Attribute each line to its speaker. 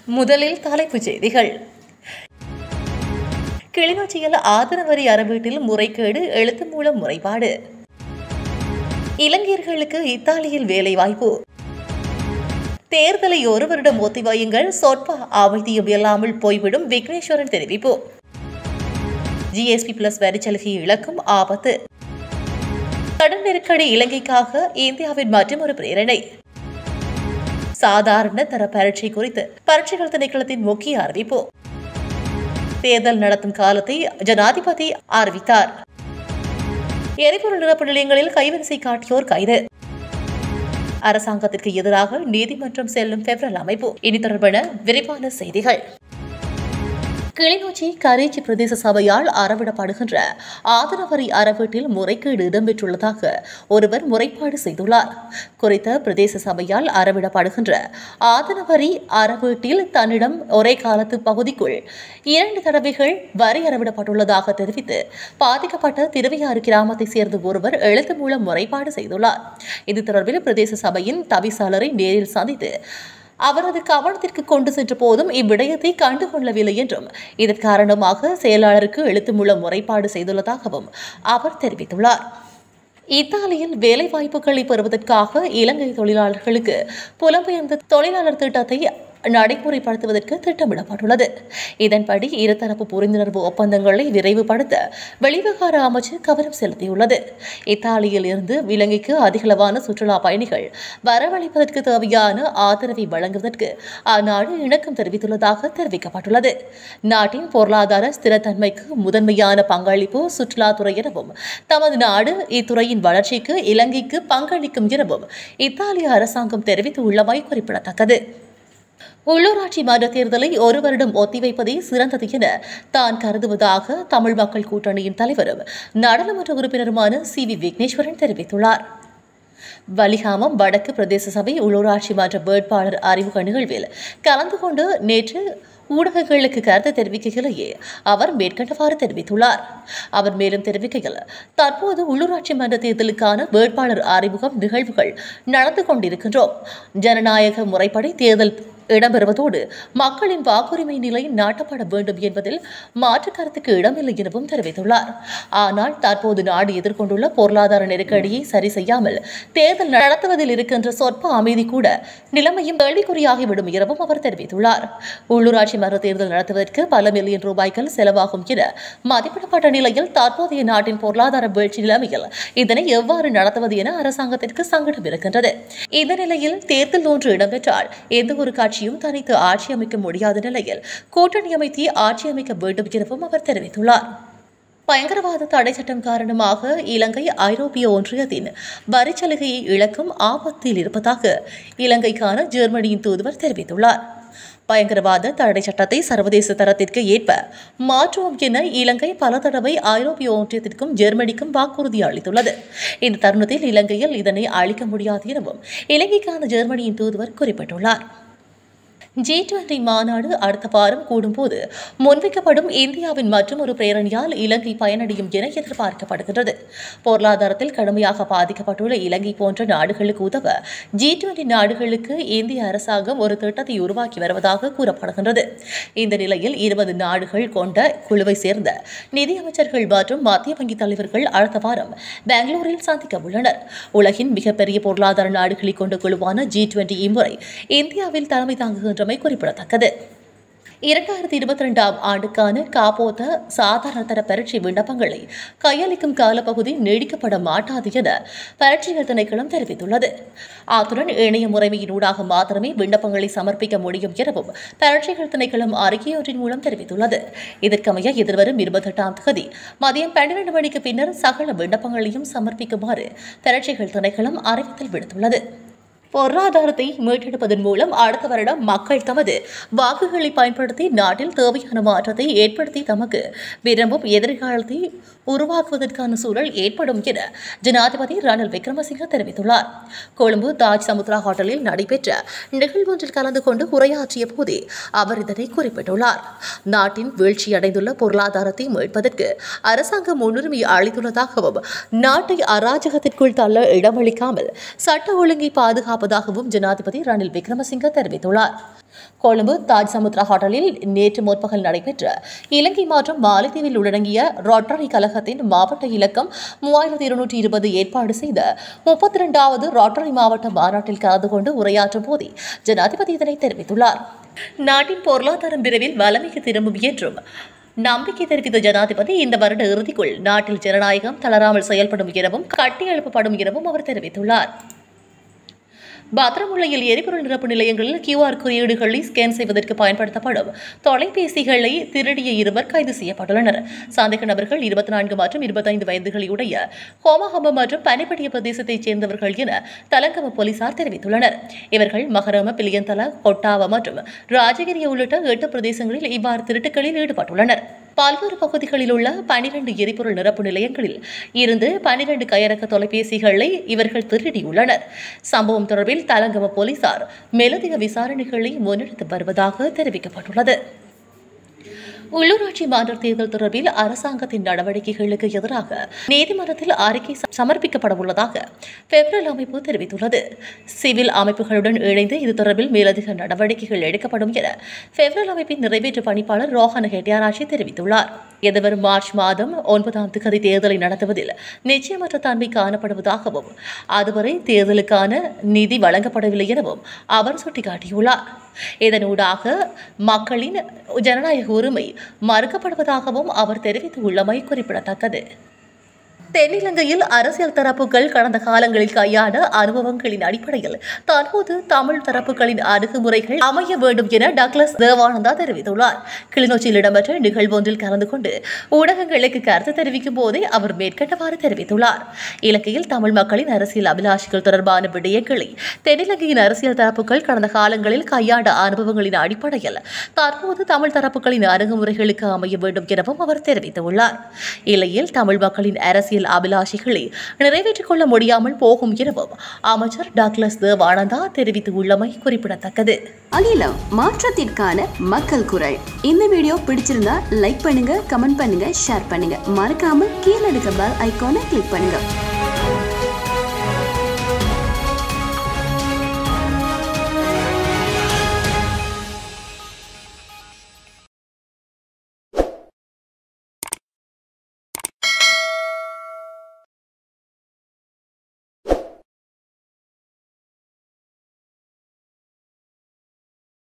Speaker 1: முதலில் தலைப்புச் செய்திகள் கிளிநொச்சியில் ஆதரவரி அறவீட்டில் முறைகேடு எழுத்து மூலம் முறைப்பாடு இலங்கையர்களுக்கு இத்தாலியில் வேலைவாய்ப்பு தேர்தலை ஒரு வருடம் ஒத்திவையுங்கள் சொற்ப அவதியும் இல்லாமல் போய்விடும் விக்னேஸ்வரன் தெரிவிப்பு ஜிஎஸ்பி பிளஸ் வரிச்சலுகை இழக்கும் ஆபத்து கடன் நெருக்கடி இலங்கைக்காக இந்தியாவின் மற்றொரு பிரேரணை சாதாரண தர பரீட்சை குறித்து பரீட்சைகள் திணைக்களத்தின் முக்கிய அறிவிப்பு தேர்தல் நடத்தும் காலத்தை ஜனாதிபதி அறிவித்தார் எரிபொருள் நிரப்பு நிலையங்களில் கைவரிசை காட்டியோர் கைது அரசாங்கத்திற்கு எதிராக நீதிமன்றம் செல்லும் பெப்ரல் அமைப்பு இனி தொடர்பான விரிவான செய்திகள் கிளிநொச்சி கரேச்சி பிரதேச சபையால் அறவிடப்படுகின்ற ஆதரவரி அறவீட்டில் முறைகேடு இடம்பெற்றுள்ளதாக ஒருவர் முறைப்பாடு செய்துள்ளார் குறித்த பிரதேச சபையால் அறவிடப்படுகின்ற ஆதரவரி அறவீட்டில் தன்னிடம் ஒரே காலத்து பகுதிக்குள் இரண்டு தடவைகள் வரி அறவிடப்பட்டுள்ளதாக தெரிவித்து பாதிக்கப்பட்ட திருவையாறு கிராமத்தைச் சேர்ந்த ஒருவர் எழுத்து மூலம் முறைப்பாடு செய்துள்ளார் இது தொடர்பில் பிரதேச சபையின் தவிசாளரை நேரில் சந்தித்து அவரது கவனத்திற்கு கொண்டு சென்ற போதும் இவ்விடயத்தை கண்டுகொள்ளவில்லை என்றும் இதன் காரணமாக செயலாளருக்கு எழுத்து மூலம் முறைப்பாடு செய்துள்ளதாகவும் அவர் தெரிவித்துள்ளார் இத்தாலியில் வேலை வாய்ப்புகளை பெறுவதற்காக இலங்கை தொழிலாளர்களுக்கு புலம்பெயர்ந்த தொழிலாளர் திட்டத்தை நடைமுறைப்படுத்துவதற்கு திட்டமிடப்பட்டுள்ளது இதன்படி இருதரப்பு புரிந்துணர்வு ஒப்பந்தங்களை விரைவுபடுத்த வெளிவிவகார அமைச்சு கவனம் செலுத்தியுள்ளது இத்தாலியில் இருந்து இலங்கைக்கு அதிகளவான சுற்றுலா பயணிகள் வரவழைப்பதற்கு தேவையான ஆதரவை வழங்குவதற்கு அந்நாடு இணக்கம் தெரிவித்துள்ளதாக தெரிவிக்கப்பட்டுள்ளது நாட்டின் பொருளாதார ஸ்திரத்தன்மைக்கு முதன்மையான பங்களிப்பு சுற்றுலாத்துறை எனவும் தமது நாடு இத்துறையின் வளர்ச்சிக்கு இலங்கைக்கு பங்களிக்கும் எனவும் இத்தாலிய அரசாங்கம் தெரிவித்துள்ளமை குறிப்பிடத்தக்கது உள்ளூராட்சி மன்ற தேர்தலை ஒரு வருடம் ஒத்திவைப்பதே சிறந்தது என தான் கருதுவதாக தமிழ் மக்கள் கூட்டணியின் தலைவரும் நாடாளுமன்ற உறுப்பினருமான சி வி விக்னேஸ்வரன் தெரிவித்துள்ளார் வலிகாமம் வடக்கு பிரதேச சபை உள்ளூராட்சி மன்ற வேட்பாளர் அறிமுக நிகழ்வில் கலந்து கொண்டு நேற்று ஊடகங்களுக்கு கருத்து தெரிவிக்கையிலேயே அவர் மேற்கண்டவாறு தெரிவித்துள்ளார் அவர் மேலும் தெரிவிக்கையில் தற்போது உள்ளூராட்சி மன்ற தேர்தலுக்கான வேட்பாளர் அறிமுகம் நிகழ்வுகள் நடந்து கொண்டிருக்கின்றோம் ஜனநாயக முறைப்படி தேர்தல் இடம்பெறுவதோடு மக்களின் வாக்குரிமை நிலை நாட்டப்பட வேண்டும் என்பதில் மாற்று கருத்துக்கு இடமில்லை எனவும் தெரிவித்துள்ளார் ஆனால் தற்போது நாடு எதிர்கொண்டுள்ள பொருளாதார நெருக்கடியை சரி செய்யாமல் தேர்தல் நடத்துவதில் இருக்கின்ற சொற்ப அமைதி கூட நிலைமையும் கேள்விக்குறியாகிவிடும் எனவும் அவர் தெரிவித்துள்ளார் உள்ளூராட்சி மன்ற தேர்தல் நடத்துவதற்கு பல மில்லியன் ரூபாய்கள் செலவாகும் என மதிப்பிடப்பட்ட நிலையில் தற்போதைய நாட்டின் பொருளாதார வீழ்ச்சி நிலைமையில் இதனை எவ்வாறு நடத்துவது என அரசாங்கத்திற்கு சங்கடம் இருக்கின்றது இந்த நிலையில் தேர்தல் ஒன்று இடம்பெற்றால் எந்த ஒரு கட்சியும் தனித்து ஆட்சி அமைக்க முடியாத நிலையில் கூட்டணி அமைத்து ஆட்சி அமைக்க வேண்டும் எனவும் அவர் தெரிவித்துள்ளார் பயங்கரவாத தடை சட்டம் காரணமாக இலங்கை ஐரோப்பிய ஒன்றியத்தின் வரிச்சலுகையை இழக்கும் ஆபத்தில் இருப்பதாக இலங்கைக்கான ஜெர்மனியின் தூதுவர் தெரிவித்துள்ளார் பயங்கரவாத தடை சட்டத்தை சர்வதேச தரத்திற்கு ஏற்ப மாற்றுவோம் என இலங்கை பல தடவை ஐரோப்பிய ஒன்றியத்திற்கும் ஜெர்மனிக்கும் வாக்குறுதி அளித்துள்ளது இந்த தருணத்தில் இலங்கையில் இதனை அளிக்க முடியாது எனவும் இலங்கைக்கான ஜெர்மனியின் தூதுவர் குறிப்பிட்டுள்ளார் ஜி டுவெண்டி மாநாடு அடுத்த வாரம் கூடும்போது முன்வைக்கப்படும் இந்தியாவின் மற்றொரு பிரேரணியால் இலங்கை பயனடையும் என எதிர்பார்க்கப்படுகின்றது பொருளாதாரத்தில் கடுமையாக பாதிக்கப்பட்டுள்ள இலங்கை போன்ற நாடுகளுக்கு உதவ ஜி டுவெண்டி நாடுகளுக்கு இந்திய அரசாங்கம் ஒரு திட்டத்தை உருவாக்கி வருவதாக கூறப்படுகின்றது இந்த நிலையில் இருபது நாடுகள் கொண்ட குழுவை சேர்ந்த நிதியமைச்சர்கள் மற்றும் மத்திய வங்கி தலைவர்கள் அடுத்த வாரம் பெங்களூரில் சந்திக்க உள்ளனர் உலகின் மிகப்பெரிய பொருளாதார நாடுகளை கொண்ட குழுவான ஜி டுவெண்டி இம்முறை இந்தியாவில் தலைமை தாங்குகின்றமை குறிப்பிடத்தக்கது இரண்டாயிரத்தி இருபத்தி ரெண்டாம் ஆண்டுக்கான காப்போத்த சாதாரண தர பரீட்சை விண்ணப்பங்களை கையளிக்கும் காலப்பகுதி நீடிக்கப்பட மாட்டாது என பரீட்சைகள் திணைக்களம் தெரிவித்துள்ளது அத்துடன் இணைய முறைமையினூடாக மாத்திரமே விண்ணப்பங்களை சமர்ப்பிக்க முடியும் எனவும் பரீட்சைகள் திணைக்களம் அறிக்கையொன்றின் மூலம் தெரிவித்துள்ளது இதற்கமைய எதிர்வரும் இருபத்தெட்டாம் தேதி மதியம் பன்னிரண்டு மணிக்கு பின்னர் சகல விண்ணப்பங்களையும் சமர்ப்பிக்குமாறு பரீட்சைகள் திணைக்களம் அறிவித்தல் விடுத்துள்ளது பொருளாதாரத்தை மீட்டெடுப்பதன் மூலம் அடுத்த வருடம் மக்கள் தமது வாக்குகளை பயன்படுத்தி நாட்டில் தேவையான மாற்றத்தை ஏற்படுத்தி தமக்கு விரும்பும் எதிர்காலத்தை உருவாக்குவதற்கான சூழல் ஏற்படும் என ஜனாதிபதி ரணில் விக்ரமசிங்க தெரிவித்துள்ளார் கொழும்பு தாஜ் சமுத்ரா ஹோட்டலில் நடைபெற்ற நிகழ்வொன்றில் கலந்து கொண்டு உரையாற்றிய போதே அவர் இதனை குறிப்பிட்டுள்ளார் நாட்டின் வீழ்ச்சியடைந்துள்ள பொருளாதாரத்தை மீட்பதற்கு அரசாங்கம் முன்னுரிமை அளித்துள்ளதாகவும் நாட்டை அராஜகத்திற்குள் தள்ள இடமளிக்காமல் சட்ட ஒழுங்கை பாதுகாப்பது எதிர்பார்ப்பதாகவும் ஜனாதிபதி ரணில் விக்ரமசிங்க தெரிவித்துள்ளார் கொழும்பு தாஜ் சமுத்ரா ஹோட்டலில் நேற்று முற்பகல் நடைபெற்ற இலங்கை மற்றும் மாலத்தீவில் உள்ளடங்கிய ரோட்டரி கழகத்தின் மாவட்ட இலக்கம் மூவாயிரத்தி இருநூற்றி இருபது ஏற்பாடு செய்த முப்பத்தி இரண்டாவது ரோட்டரி மாவட்ட மாநாட்டில் கலந்து கொண்டு உரையாற்றும் போதே ஜனாதிபதி இதனை தெரிவித்துள்ளார் நாட்டின் பொருளாதாரம் விரைவில் வளமைக்கு திரும்பும் என்றும் நம்பிக்கை தெரிவித்த ஜனாதிபதி இந்த வருட இறுதிக்குள் நாட்டில் ஜனநாயகம் தளராமல் செயல்படும் எனவும் கட்டியெழுப்பப்படும் எனவும் அவர் தெரிவித்துள்ளார் பத்திரமுல்லையில் எரிபொருள் நிரப்பு நிலையங்களில் கியூஆர் குறியீடுகளை ஸ்கேன் செய்வதற்கு பயன்படுத்தப்படும் தொலைபேசிகளை திருடிய இருவர் கைது செய்யப்பட்டுள்ளனர் சந்தேக நபர்கள் இருபத்தி நான்கு மற்றும் இருபத்தைந்து வயதுகளையுடைய ஹோமஹம்ப மற்றும் பனிப்படிய பிரதேசத்தைச் சேர்ந்தவர்கள் என தலங்கம போலீசார் தெரிவித்துள்ளனர் இவர்கள் மகரம பிலியந்தல கொட்டாவ மற்றும் ராஜகிரி உள்ளிட்ட எட்டு பிரதேசங்களில் இவ்வாறு திருட்டுகளில் ஈடுபட்டுள்ளனர் பல்வேறு பகுதிகளில் உள்ள பனிரெண்டு எரிபொருள் நிரப்பு நிலையங்களில் இருந்து பனிரெண்டு கையடக்க தொலைபேசிகளை இவர்கள் திருடியுள்ளனர் சம்பவம் தொடர்பில் தலங்கம போலீசார் மேலதிக விசாரணைகளை முன்னெடுத்து வருவதாக தெரிவிக்கப்பட்டுள்ளது உள்ளூராட்சி மாற்ற தேர்தல் தொடர்பில் அரசாங்கத்தின் நடவடிக்கைகளுக்கு எதிராக நீதிமன்றத்தில் அறிக்கை ச- சமர்ப்பிக்கப்பட உள்ளதாக பெப்ரல் அமைப்பு தெரிவித்துள்ளது சிவில் அமைப்புகளுடன் இணைந்து இது தொடர்பில் மேலதிக நடவடிக்கைகள் எடுக்கப்படும் என பெப்ரல் அமைப்பின் நிறைவேற்று பணிப்பாளர் ரோஹன ஹெட்டியாராட்சி தெரிவித்துள்ளார் எதிர்வரும் மார்ச் மாதம் ஒன்பதாம் திகதி தேர்தலை நடத்துவதில் நிச்சயமற்ற தன்மை காணப்படுவதாகவும் அதுவரை தேர்தலுக்கான நிதி வழங்கப்படவில்லை எனவும் அவர் சுட்டிக்காட்டியுள்ளார் இதனூடாக மக்களின் ஜனநாயக உரிமை மறுக்கப்படுவதாகவும் அவர் தெரிவித்துள்ளமை குறிப்பிடத்தக்கது தென்னிலங்கையில் அரசியல் தரப்புகள் கடந்த காலங்களில் கையாண்ட அனுபவங்களின் அடிப்படையில் தற்போது தமிழ் தரப்புகளின் அணுகுமுறைகள் அமைய வேண்டும் என டக்ளஸ் தேவானந்தா தெரிவித்துள்ளார் கிளிநொச்சியில் இடம்பெற்ற நிகழ்வொன்றில் கலந்து கொண்டு ஊடகங்களுக்கு கருத்து தெரிவிக்கும் போதே அவர் மேற்கண்டவாறு தெரிவித்துள்ளார் இலங்கையில் தமிழ் மக்களின் அரசியல் அபிலாஷைகள் தொடர்பான விடயங்களை தென்னிலங்கையின் அரசியல் தரப்புகள் கடந்த காலங்களில் கையாண்ட அனுபவங்களின் அடிப்படையில் தற்போது தமிழ் தரப்புகளின் அணுகுமுறைகளுக்கு அமைய வேண்டும் எனவும் அவர் தெரிவித்துள்ளார் இல்லையில் தமிழ் மக்களின் அரசியல் அபிலாஷைகளை நிறைவேற்றிக் கொள்ள முடியாமல் போகும் எனவும் அமைச்சர் டாக்லஸ் தேவானந்தா தெரிவித்துள்ளமை குறிப்பிடத்தக்கது
Speaker 2: அகிலம் மாற்றத்திற்கான மக்கள் குரல் இந்த வீடியோ பிடிச்சிருந்தா லைக் பண்ணுங்க கமெண்ட் பண்ணுங்க ஷேர் பண்ணுங்க மறக்காம கீழே இருக்க பெல் ஐகானை கிளிக் பண்ணுங்க